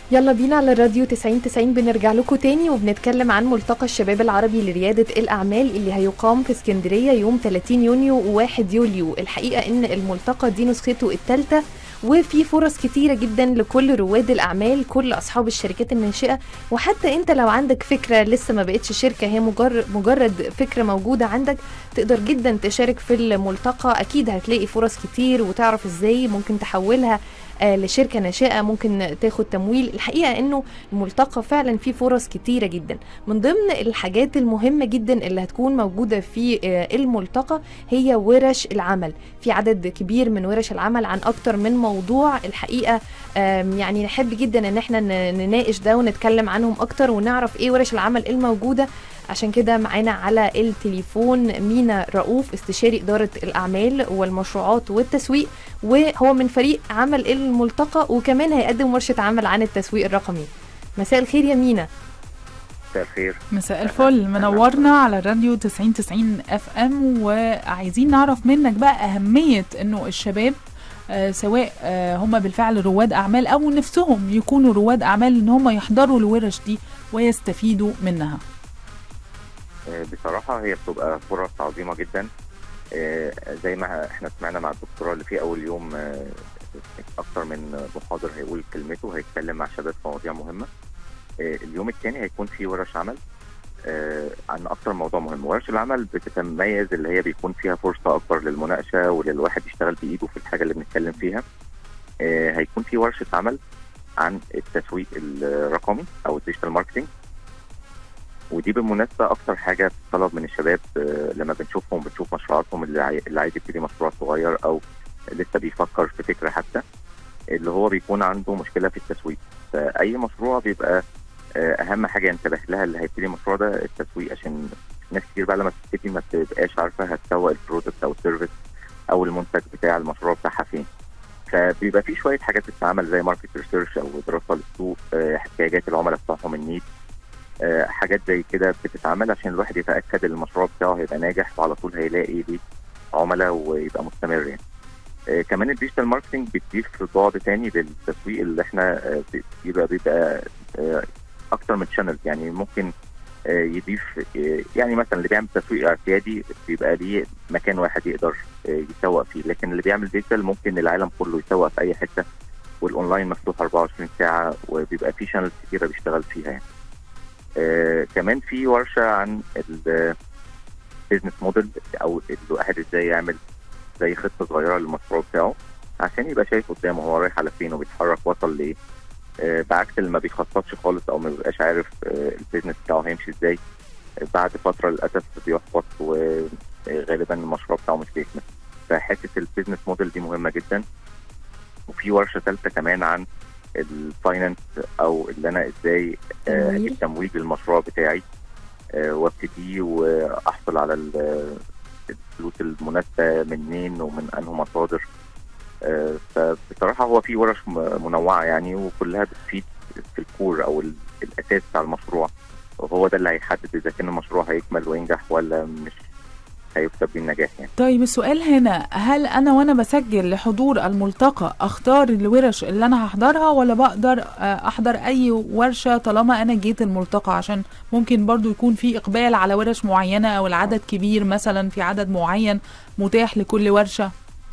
يلا بينا على الراديو 90 90 بنرجع لكم تاني وبنتكلم عن ملتقى الشباب العربي لريادة الأعمال اللي هيقام في اسكندرية يوم 30 يونيو و1 يوليو الحقيقة إن الملتقى دي نسخته الثالثة وفي فرص كتيرة جدا لكل رواد الأعمال كل أصحاب الشركات الناشئة وحتى أنت لو عندك فكرة لسه ما بقتش شركة هي مجرد, مجرد فكرة موجودة عندك تقدر جدا تشارك في الملتقى أكيد هتلاقي فرص كتير وتعرف إزاي ممكن تحولها آه، لشركة ناشئة ممكن تاخد تمويل الحقيقة انه الملتقى فعلا فيه فرص كتيرة جدا من ضمن الحاجات المهمة جدا اللي هتكون موجودة في آه، الملتقى هي ورش العمل في عدد كبير من ورش العمل عن اكتر من موضوع الحقيقة آم، يعني نحب جدا ان احنا ن- نناقش ده ونتكلم عنهم اكتر ونعرف ايه ورش العمل الموجودة عشان كده معانا على التليفون مينا رؤوف استشاري إدارة الأعمال والمشروعات والتسويق وهو من فريق عمل الملتقى وكمان هيقدم ورشة عمل عن التسويق الرقمي مساء الخير يا مينا مساء الخير مساء الفل منورنا على الراديو 90 90 اف ام وعايزين نعرف منك بقى اهميه انه الشباب آه سواء آه هم بالفعل رواد اعمال او نفسهم يكونوا رواد اعمال ان هم يحضروا الورش دي ويستفيدوا منها آه، بصراحة هي بتبقى فرص عظيمة جدا آه، زي ما احنا سمعنا مع الدكتوراه اللي في أول يوم آه، أكتر من محاضر هيقول كلمته هيتكلم مع شباب في مواضيع مهمة آه، اليوم الثاني هيكون في ورش عمل آه، عن أكتر موضوع مهم ورش العمل بتتميز اللي هي بيكون فيها فرصة أكبر للمناقشة وللواحد يشتغل بإيده في الحاجة اللي بنتكلم فيها آه، هيكون في ورشة عمل عن التسويق الرقمي أو الديجيتال ماركتينج ودي بالمناسبة أكتر حاجة بتطلب من الشباب آه، لما بنشوفهم بنشوف مشروعاتهم اللي عاي- اللي عايز يبتدي مشروع صغير أو لسه بيفكر في فكرة حتى اللي هو بيكون عنده مشكلة في التسويق فأي مشروع بيبقى آه، أهم حاجة ينتبه لها اللي هيبتدي المشروع ده التسويق عشان ناس كتير بقى لما بتبتدي ما بتبقاش عارفة هتسوق البرودكت أو السيرفيس أو المنتج بتاع المشروع بتاعها فين فبيبقى في شوية حاجات بتتعمل زي ماركت ريسيرش أو دراسة للسوق آه، احتياجات العملاء بتاعهم النيد آه، حاجات زي كده بتتعمل عشان الواحد يتاكد ان المشروع بتاعه هيبقى ناجح وعلى طول هيلاقي ليه عملاء ويبقى مستمر يعني. آه، كمان الديجيتال ماركتنج بتضيف بعد تاني للتسويق اللي احنا آه، بيبقى بيبقى آه، اكتر من شانل يعني ممكن آه، يضيف آه، يعني مثلا اللي بيعمل تسويق اعتيادي بيبقى ليه مكان واحد يقدر آه، يسوق فيه لكن اللي بيعمل ديجيتال ممكن العالم كله يسوق في اي حته والاونلاين مفتوح 24 ساعه وبيبقى في شانلز كتيره بيشتغل فيها يعني. آه كمان في ورشه عن البيزنس موديل او الواحد ازاي يعمل زي خطه صغيره للمشروع بتاعه عشان يبقى شايف قدامه هو رايح على فين وبيتحرك وصل لايه آه بعكس اللي ما بيخططش خالص او ما بيبقاش عارف آه البيزنس بتاعه هيمشي ازاي آه بعد فتره للاسف بيحبط وغالبا المشروع بتاعه مش بيكمل فحته البيزنس موديل دي مهمه جدا وفي ورشه ثالثه كمان عن الفاينانس او اللي انا ازاي آه، تمويل. اجيب تمويل للمشروع بتاعي آه، وابتديه واحصل على ال- الفلوس المناسبه منين ومن انه مصادر آه، فبصراحه هو في ورش م- منوعه يعني وكلها بتفيد في الكور او ال- الاساس بتاع المشروع وهو ده اللي هيحدد اذا كان المشروع هيكمل وينجح ولا مش هيكسب بالنجاح يعني طيب السؤال هنا هل انا وانا بسجل لحضور الملتقى اختار الورش اللي انا هحضرها ولا بقدر آه، احضر اي ورشه طالما انا جيت الملتقى عشان ممكن برضو يكون في اقبال على ورش معينه او العدد كبير مثلا في عدد معين متاح لكل ورشه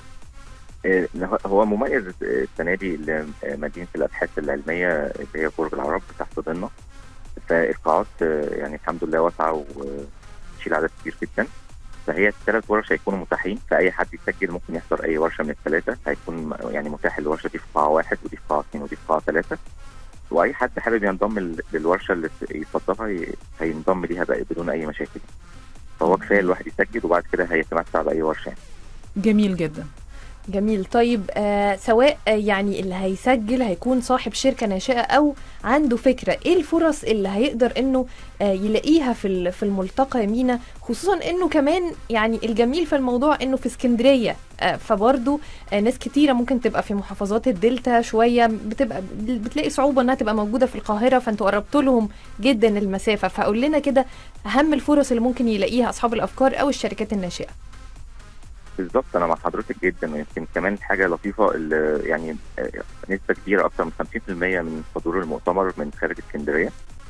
آه، هو مميز آه، السنه دي ل- آه، مدينه الابحاث العلميه اللي هي برج العرب تحت ضمنها فالقاعات آه، يعني الحمد لله واسعه وتشيل عدد كبير جدا فهي الثلاث ورش هيكونوا متاحين فاي حد يسجل ممكن يحضر اي ورشه من الثلاثه هيكون م- يعني متاح الورشه دي في قاعه واحد ودي في قاعه اثنين ودي في قاعه ثلاثه واي حد حابب ينضم ل- للورشه اللي ت- يفضلها ي- هينضم ليها بقى بدون اي مشاكل فهو كفايه الواحد يسجل وبعد كده هيتمتع باي ورشه يعني. جميل جدا جميل طيب آه سواء آه يعني اللي هيسجل هيكون صاحب شركة ناشئة أو عنده فكرة إيه الفرص اللي هيقدر إنه آه يلاقيها في ال- في الملتقى يا مينا خصوصا إنه كمان يعني الجميل في الموضوع إنه في اسكندرية آه فبرضه آه ناس كتيرة ممكن تبقى في محافظات الدلتا شوية بتبقى بتلاقي صعوبة إنها تبقى موجودة في القاهرة فأنتوا قربتوا لهم جدا المسافة فقول لنا كده أهم الفرص اللي ممكن يلاقيها أصحاب الأفكار أو الشركات الناشئة بالظبط انا مع حضرتك جدا ويمكن كمان حاجه لطيفه اللي يعني آه، نسبه كبيره اكثر من 50% من حضور المؤتمر من خارج اسكندريه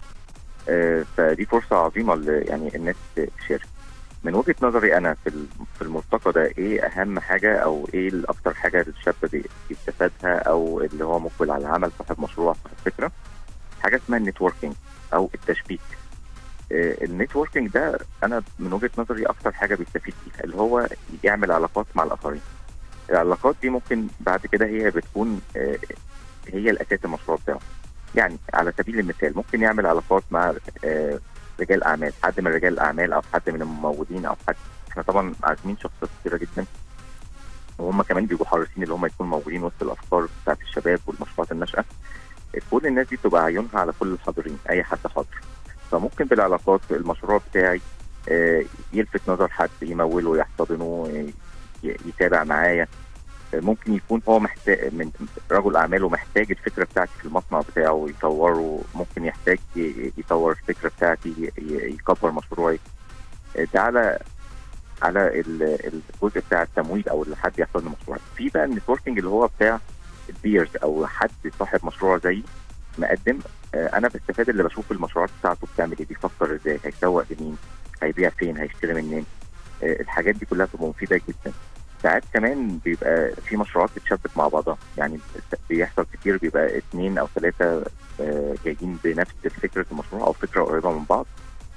آه، فدي فرصه عظيمه اللي يعني الناس تشارك من وجهه نظري انا في ال- في الملتقى ده ايه اهم حاجه او ايه الاكثر حاجه الشاب بي- بيستفادها او اللي هو مقبل على العمل صاحب مشروع صاحب فكره حاجه اسمها النتوركينج او التشبيك آه، النتوركينج ده انا من وجهه نظري اكتر حاجه بيستفيد فيها اللي هو يعمل علاقات مع الاخرين العلاقات دي ممكن بعد كده هي بتكون آه، هي الاساس المشروع بتاعه يعني على سبيل المثال ممكن يعمل علاقات مع آه، رجال اعمال حد من رجال الاعمال او حد من الممولين او حد احنا طبعا عازمين شخصيات كتيره جدا وهم كمان بيبقوا حريصين اللي هم يكونوا موجودين وسط الافكار بتاعت الشباب والمشروعات الناشئه كل الناس دي تبقى عيونها على كل الحاضرين اي حد حاضر فممكن بالعلاقات المشروع بتاعي آه، يلفت نظر حد يموله يحتضنه ي- يتابع معايا آه، ممكن يكون هو محتاج من رجل اعماله محتاج الفكره بتاعتي في المصنع بتاعه يطوره ممكن يحتاج ي- يطور الفكره بتاعتي ي- ي- يكبر مشروعي آه، ده على على ال- الجزء بتاع التمويل او اللي حد يحتضن مشروعي في بقى النتوركينج اللي هو بتاع البيرز او حد صاحب مشروع زيي مقدم آه، انا بستفاد اللي بشوف المشروعات بتاعته بتعمل ايه بيفكر ازاي هيسوق لمين هيبيع فين هيشتري منين آه، الحاجات دي كلها بتبقى مفيده جدا ساعات كمان بيبقى في مشروعات بتشبك مع بعضها يعني بيحصل كتير بيبقى اثنين او ثلاثه آه، جايين بنفس فكره المشروع او فكره قريبه من بعض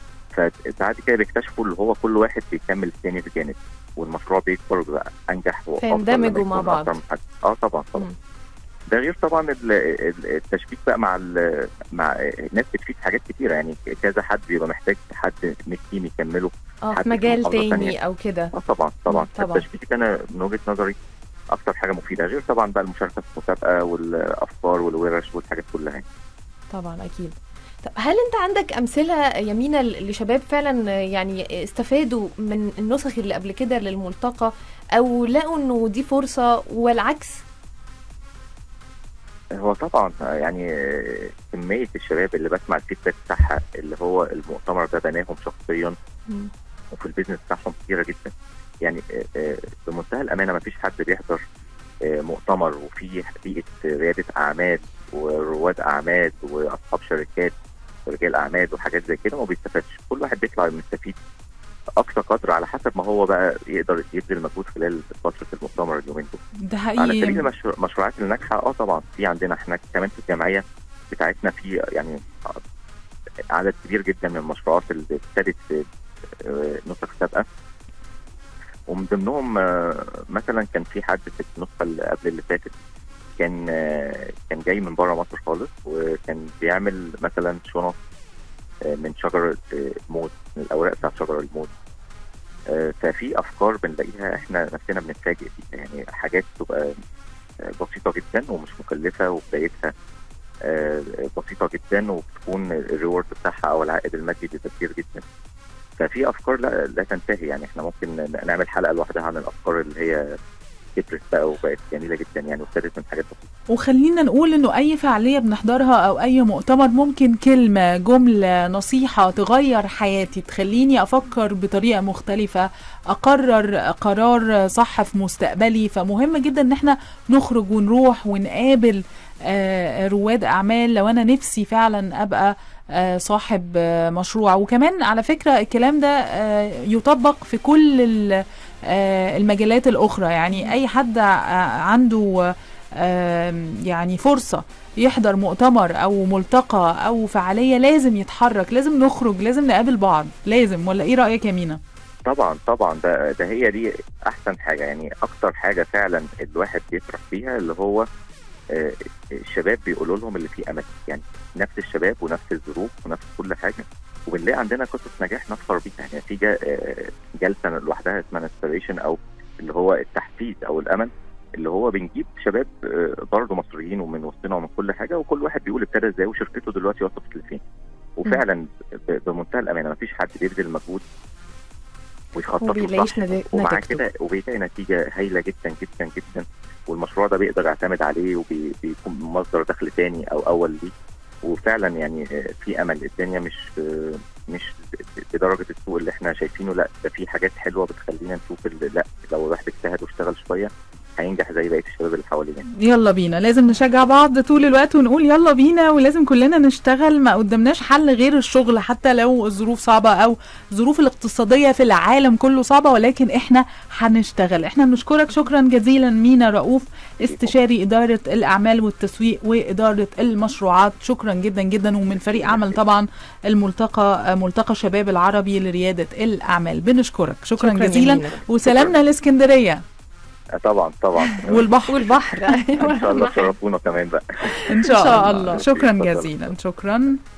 فبعد كده بيكتشفوا اللي هو كل واحد بيكمل الثاني في جانب والمشروع بيكبر وبيبقى انجح وافضل لما فيندمجوا يكون مع بعض. أكتر من حد. اه طبعا طبعا مم. ده غير طبعا ال- ال- التشبيك بقى مع ال- مع الناس بتفيد حاجات كتيره يعني كذا حد بيبقى محتاج حد من التيم يكمله اه حد في مجال محافظة تاني تانية. او كده اه طبعا طبعا مم، طبعا. التشبيك انا من وجهه نظري اكتر حاجه مفيده غير طبعا بقى المشاركه في المسابقه والافكار والورش والحاجات كلها يعني. طبعا اكيد طب هل انت عندك امثله يمينه لشباب فعلا يعني استفادوا من النسخ اللي قبل كده للملتقى او لقوا انه دي فرصه والعكس هو طبعا يعني كميه الشباب اللي بسمع الفيدباك بتاعها اللي هو المؤتمر ده بناهم شخصيا مم. وفي البيزنس بتاعهم كتيره جدا يعني آه، آه، بمنتهى الامانه ما فيش حد بيحضر آه، مؤتمر وفي بيئه رياده اعمال ورواد اعمال واصحاب شركات ورجال اعمال وحاجات زي كده وما بيستفادش كل واحد بيطلع مستفيد اقصى قدر على حسب ما هو بقى يقدر يبذل مجهود خلال فتره المؤتمر اليومين دول ده على سبيل حقيقي المشروع- المشروعات الناجحه اه طبعا في عندنا احنا كمان في الجمعيه بتاعتنا في يعني عدد كبير جدا من المشروعات اللي ابتدت في آه، نسخ سابقه ومن ضمنهم آه، مثلا كان في حد في النسخه اللي قبل اللي فاتت كان آه، كان جاي من بره مصر خالص وكان بيعمل مثلا شنط آه، من شجر آه، الموز من الاوراق بتاعت شجر الموز آه، ففي افكار بنلاقيها احنا نفسنا بنتفاجئ بيها يعني حاجات تبقى آه، بسيطه جدا ومش مكلفه وبدايتها آه، بسيطه جدا وبتكون الريورد بتاعها او العائد المادي بيبقى كبير جدا ففي افكار لا لا تنتهي يعني احنا ممكن ن- نعمل حلقه لوحدها عن الافكار اللي هي كبرت بقى وبقت جميله جدا يعني وابتدت من حاجات بسيطه وخلينا نقول انه اي فعاليه بنحضرها او اي مؤتمر ممكن كلمه جمله نصيحه تغير حياتي تخليني افكر بطريقه مختلفه اقرر قرار صح في مستقبلي فمهم جدا ان احنا نخرج ونروح ونقابل آه، رواد اعمال لو انا نفسي فعلا ابقى آه، صاحب آه، مشروع وكمان على فكره الكلام ده آه، يطبق في كل ال- آه، المجالات الاخرى يعني اي حد ع- عنده آم، يعني فرصة يحضر مؤتمر أو ملتقى أو فعالية لازم يتحرك لازم نخرج لازم نقابل بعض لازم ولا إيه رأيك يا مينا؟ طبعا طبعا ده ده هي دي احسن حاجه يعني اكتر حاجه فعلا الواحد بيفرح فيها اللي هو آه، الشباب بيقولوا لهم اللي فيه امل يعني نفس الشباب ونفس الظروف ونفس كل حاجه وبنلاقي عندنا قصص نجاح نفخر بيها يعني في جا- آه، جلسه لوحدها اسمها انسبريشن او اللي هو التحفيز او الامل اللي هو بنجيب شباب آه، برضه مصريين ومن وسطنا ومن كل حاجه وكل واحد بيقول ابتدى ازاي وشركته دلوقتي وصلت لفين وفعلا ب- بمنتهى الامانه مفيش حد بيبذل مجهود ويخطط له وبيلاقيش صح نتي- ومع نتيجته. كده وبيلاقي نتيجه هايله جدا جدا جدا والمشروع ده بيقدر يعتمد عليه وبيكون مصدر دخل تاني او اول ليه وفعلا يعني آه، في امل الدنيا مش آه، مش بدرجه السوق اللي احنا شايفينه لا ده في حاجات حلوه بتخلينا نشوف ال- لا لو الواحد اجتهد واشتغل شويه هينجح زي بقيه الشباب اللي حوالينا يلا بينا لازم نشجع بعض طول الوقت ونقول يلا بينا ولازم كلنا نشتغل ما قدامناش حل غير الشغل حتى لو الظروف صعبة او الظروف الاقتصادية في العالم كله صعبة ولكن احنا هنشتغل احنا بنشكرك شكرا جزيلا مينا رؤوف استشاري إدارة الأعمال والتسويق وإدارة المشروعات شكرا جدا جدا ومن فريق عمل طبعا الملتقى ملتقى الشباب العربي لريادة الأعمال بنشكرك شكرا, شكراً يا جزيلا مينا. وسلامنا لاسكندرية آه، طبعا طبعا والبحر والبحر ان شاء الله تشرفونا كمان بقى ان شاء, إن شاء الله الله. شكرا اتفضل. جزيلا شكرا